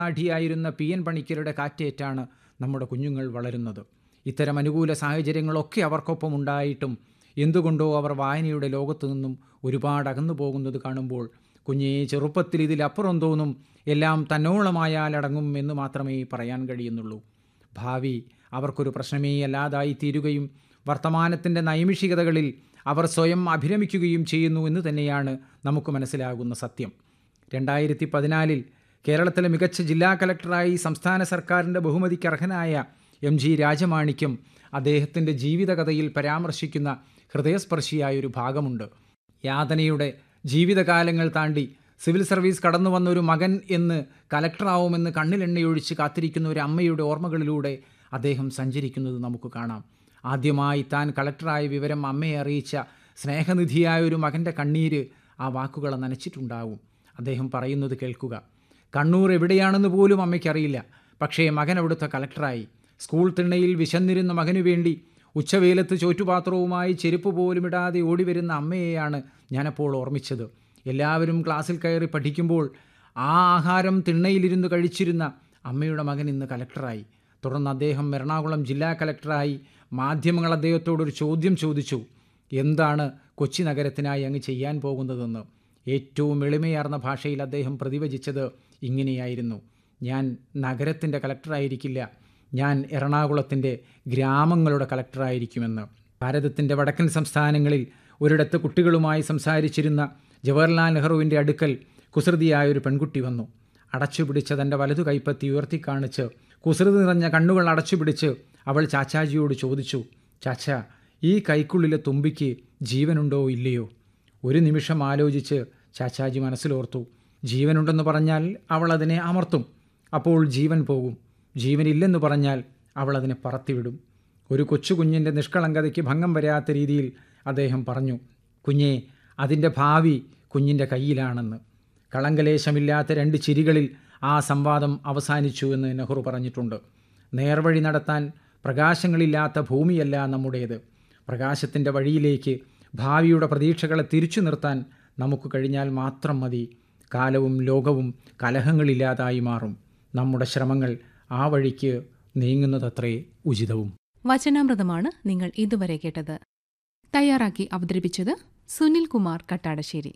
അടിയായിരുന്ന P N പണിക്കരുടെ കാറ്റേറ്റാണ് നമ്മുടെ കുഞ്ഞുങ്ങൾ വളരുന്നത് ഇത്തരം അനുകൂല സാഹചര്യങ്ങളൊക്കെ അവർക്കൊപ്പം ഉണ്ടായിട്ടും എന്തുകൊണ്ടോ അവർ വായനയുടെ ലോകത്തു നിന്നും ഒരുപാട് അകന്നു പോകുന്നത് കാണുമ്പോൾ കുഞ്ഞേ ചെറുപ്പത്തിൽ ഇതിലപ്പുറം തോന്നും എല്ലാം തന്നോളമായാൽ അടങ്ങും എന്ന് മാത്രമേ പറയാൻ കഴിയുന്നുള്ളൂ ഭാവി അവർക്കൊരു പ്രശ്നമേ അല്ലാതായി തീരുകയും വർത്തമാനത്തിൻ്റെ നൈമിഷികതകളിൽ അവർ സ്വയം അഭിരമിക്കുകയും ചെയ്യുന്നു എന്ന് തന്നെയാണ് നമുക്ക് മനസ്സിലാകുന്ന സത്യം രണ്ടായിരത്തി പതിനാലിൽ കേരളത്തിലെ മികച്ച ജില്ലാ കലക്ടറായി സംസ്ഥാന സർക്കാരിൻ്റെ ബഹുമതിക്ക് അർഹനായ എം ജി രാജമാണിക്യം അദ്ദേഹത്തിൻ്റെ ജീവിതകഥയിൽ പരാമർശിക്കുന്ന ഹൃദയസ്പർശിയായ ഒരു ഭാഗമുണ്ട് യാതനയുടെ ജീവിതകാലങ്ങൾ താണ്ടി സിവിൽ സർവീസ് കടന്നു വന്ന ഒരു മകൻ എന്ന് കലക്ടറാവുമെന്ന് കണ്ണിലെണ്ണയൊഴിച്ച് കാത്തിരിക്കുന്ന ഒരു അമ്മയുടെ ഓർമ്മകളിലൂടെ അദ്ദേഹം സഞ്ചരിക്കുന്നത് നമുക്ക് കാണാം ആദ്യമായി താൻ കളക്ടറായ വിവരം അമ്മയെ അറിയിച്ച സ്നേഹനിധിയായ ഒരു മകൻ്റെ കണ്ണീര് ആ വാക്കുകളെ നനച്ചിട്ടുണ്ടാവും അദ്ദേഹം പറയുന്നത് കേൾക്കുക കണ്ണൂർ എവിടെയാണെന്ന് പോലും അമ്മയ്ക്കറിയില്ല പക്ഷേ മകൻ അവിടുത്തെ കലക്ടറായി സ്കൂൾ തിണ്ണയിൽ വിശന്നിരുന്ന മകനു വേണ്ടി ഉച്ചവേലത്ത് ചോറ്റുപാത്രവുമായി ചെരുപ്പ് പോലും ഇടാതെ ഓടിവരുന്ന അമ്മയെയാണ് ഞാനപ്പോൾ ഓർമ്മിച്ചത് എല്ലാവരും ക്ലാസ്സിൽ കയറി പഠിക്കുമ്പോൾ ആ ആഹാരം തിണ്ണയിലിരുന്ന് കഴിച്ചിരുന്ന അമ്മയുടെ മകൻ ഇന്ന് കലക്ടറായി തുടർന്ന് അദ്ദേഹം എറണാകുളം ജില്ലാ കലക്ടറായി മാധ്യമങ്ങൾ അദ്ദേഹത്തോടൊരു ചോദ്യം ചോദിച്ചു എന്താണ് കൊച്ചി നഗരത്തിനായി അങ്ങ് ചെയ്യാൻ പോകുന്നതെന്ന് ഏറ്റവും എളിമയാർന്ന ഭാഷയിൽ അദ്ദേഹം പ്രതിവചിച്ചത് ഇങ്ങനെയായിരുന്നു ഞാൻ നഗരത്തിൻ്റെ കലക്ടറായിരിക്കില്ല ഞാൻ എറണാകുളത്തിൻ്റെ ഗ്രാമങ്ങളുടെ കലക്ടറായിരിക്കുമെന്ന് ഭാരതത്തിൻ്റെ വടക്കൻ സംസ്ഥാനങ്ങളിൽ ഒരിടത്ത് കുട്ടികളുമായി സംസാരിച്ചിരുന്ന ജവഹർലാൽ നെഹ്റുവിൻ്റെ അടുക്കൽ കുസൃതിയായ ഒരു പെൺകുട്ടി വന്നു അടച്ചുപിടിച്ച തൻ്റെ വലതു കൈപ്പത്തി ഉയർത്തി കാണിച്ച് കുസൃതി നിറഞ്ഞ കണ്ണുകൾ അടച്ചുപിടിച്ച് അവൾ ചാച്ചാജിയോട് ചോദിച്ചു ചാച്ച ഈ കൈക്കുള്ളിലെ തുമ്പിക്ക് ജീവനുണ്ടോ ഇല്ലയോ ഒരു നിമിഷം ആലോചിച്ച് ചാച്ചാജി മനസ്സിലോർത്തു ജീവനുണ്ടെന്ന് പറഞ്ഞാൽ അവൾ അതിനെ അമർത്തും അപ്പോൾ ജീവൻ പോകും ജീവനില്ലെന്ന് പറഞ്ഞാൽ അവൾ അതിനെ പറത്തിവിടും ഒരു കൊച്ചു കുഞ്ഞിൻ്റെ നിഷ്കളങ്കതയ്ക്ക് ഭംഗം വരാത്ത രീതിയിൽ അദ്ദേഹം പറഞ്ഞു കുഞ്ഞെ അതിൻ്റെ ഭാവി കുഞ്ഞിൻ്റെ കയ്യിലാണെന്ന് കളങ്കലേശമില്ലാത്ത രണ്ട് ചിരികളിൽ ആ സംവാദം അവസാനിച്ചു എന്ന് നെഹ്റു പറഞ്ഞിട്ടുണ്ട് നേർവഴി നടത്താൻ പ്രകാശങ്ങളില്ലാത്ത ഭൂമിയല്ല നമ്മുടേത് പ്രകാശത്തിൻ്റെ വഴിയിലേക്ക് ഭാവിയുടെ പ്രതീക്ഷകളെ തിരിച്ചു നിർത്താൻ നമുക്ക് കഴിഞ്ഞാൽ മാത്രം മതി കാലവും ലോകവും കലഹങ്ങളില്ലാതായി മാറും നമ്മുടെ ശ്രമങ്ങൾ ആ വഴിക്ക് നീങ്ങുന്നതത്രേ ഉചിതവും വചനാമൃതമാണ് നിങ്ങൾ ഇതുവരെ കേട്ടത് തയ്യാറാക്കി അവതരിപ്പിച്ചത് Sunil Kumar Kattadassery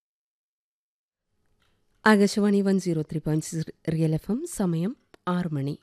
Akashvani one zero three point six real F M സമയം ആറ് മണി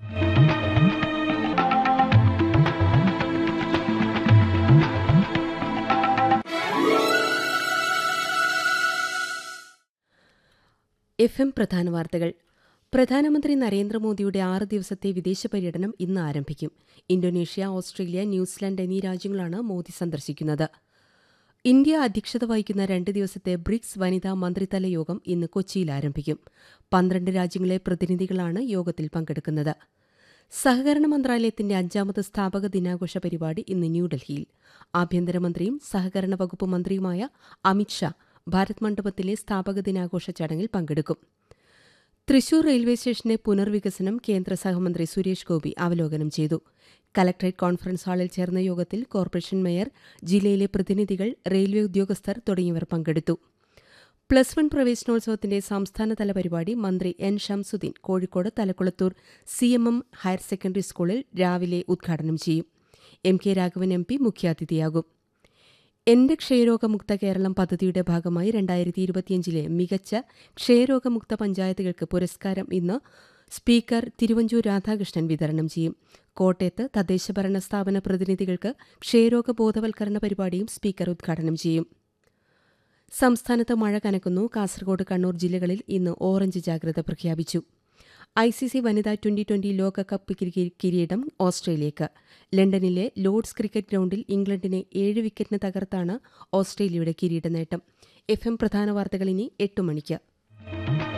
എഫ് എം പ്രധാന വാർത്തകൾ പ്രധാനമന്ത്രി നരേന്ദ്രമോദിയുടെ ആറ് ദിവസത്തെ വിദേശ പര്യടനം ഇന്ന് ആരംഭിക്കും ഇന്തോനേഷ്യ ഓസ്ട്രേലിയ ന്യൂസിലാൻഡ് എന്നീ രാജ്യങ്ങളാണ് മോദി സന്ദർശിക്കുന്നത് ഇന്ത്യ അധ്യക്ഷത വഹിക്കുന്ന രണ്ട് ദിവസത്തെ ബ്രിക്സ് വനിതാ മന്ത്രിതല യോഗം ഇന്ന് കൊച്ചിയിൽ ആരംഭിക്കും പന്ത്രണ്ട് രാജ്യങ്ങളെ പ്രതിനിധികളാണ് യോഗത്തിൽ പങ്കെടുക്കുന്നത് സഹകരണ മന്ത്രാലയത്തിന്റെ അഞ്ചാമത് സ്ഥാപക ദിനാഘോഷ പരിപാടി ഇന്ന് ന്യൂഡൽഹിയിൽ ആഭ്യന്തരമന്ത്രിയും സഹകരണ വകുപ്പ് മന്ത്രിയുമായ അമിത്ഷാ ഭാരത് മണ്ഡപത്തിലെ സ്ഥാപക ദിനാഘോഷ ചടങ്ങിൽ പങ്കെടുക്കും തൃശൂർ റെയിൽവേ സ്റ്റേഷന്റെ പുനർവികസനം കേന്ദ്ര സഹമന്ത്രി സുരേഷ് ഗോപി അവലോകനം ചെയ്തു കലക്ടറേറ്റ് കോൺഫറൻസ് ഹാളിൽ ചേർന്ന യോഗത്തിൽ കോർപ്പറേഷൻ മേയർ ജില്ലയിലെ പ്രതിനിധികൾ റെയിൽവേ ഉദ്യോഗസ്ഥർ തുടങ്ങിയവർ പങ്കെടുത്തു പ്ലസ് വൺ പ്രവേശനോത്സവത്തിന്റെ സംസ്ഥാനതല പരിപാടി മന്ത്രി N Shamsuddin Kozhikode Thalakkulathur C M M higher secondary സ്കൂളിൽ രാവിലെ ഉദ്ഘാടനം ചെയ്യും M K Raghavan M P മുഖ്യാതിഥിയാകും എന്റെ ക്ഷയരോഗമുക്ത കേരളം പദ്ധതിയുടെ ഭാഗമായി രണ്ടായിരത്തി ഇരുപത്തിയഞ്ചിലെ മികച്ച ക്ഷയരോഗമുക്ത പഞ്ചായത്തുകൾക്ക് പുരസ്കാരം ഇന്ന് സ്പീക്കർ തിരുവഞ്ചൂർ രാധാകൃഷ്ണൻ വിതരണം ചെയ്യും കോട്ടയത്ത് തദ്ദേശഭരണ സ്ഥാപന പ്രതിനിധികൾക്ക് ക്ഷയരോഗ ബോധവൽക്കരണ പരിപാടിയും സ്പീക്കർ ഉദ്ഘാടനം ചെയ്യും സംസ്ഥാനത്ത് മഴ കനക്കുന്നു കാസർഗോഡ് കണ്ണൂർ ജില്ലകളിൽ ഇന്ന് ഓറഞ്ച് ജാഗ്രത പ്രഖ്യാപിച്ചു ഐ സി സി വനിതാ ട്വന്റി ട്വന്റി ലോകകപ്പ് കിരീടം ഓസ്ട്രേലിയക്ക് ലണ്ടനിലെ ലോർഡ്സ് ക്രിക്കറ്റ് ഗ്രൗണ്ടിൽ ഇംഗ്ലണ്ടിനെ ഏഴ് വിക്കറ്റിന് തകർത്താണ് ഓസ്ട്രേലിയയുടെ കിരീട നേട്ടം എഫ് എം പ്രധാന വാർത്തകൾ ഇനി എട്ട് മണിക്ക്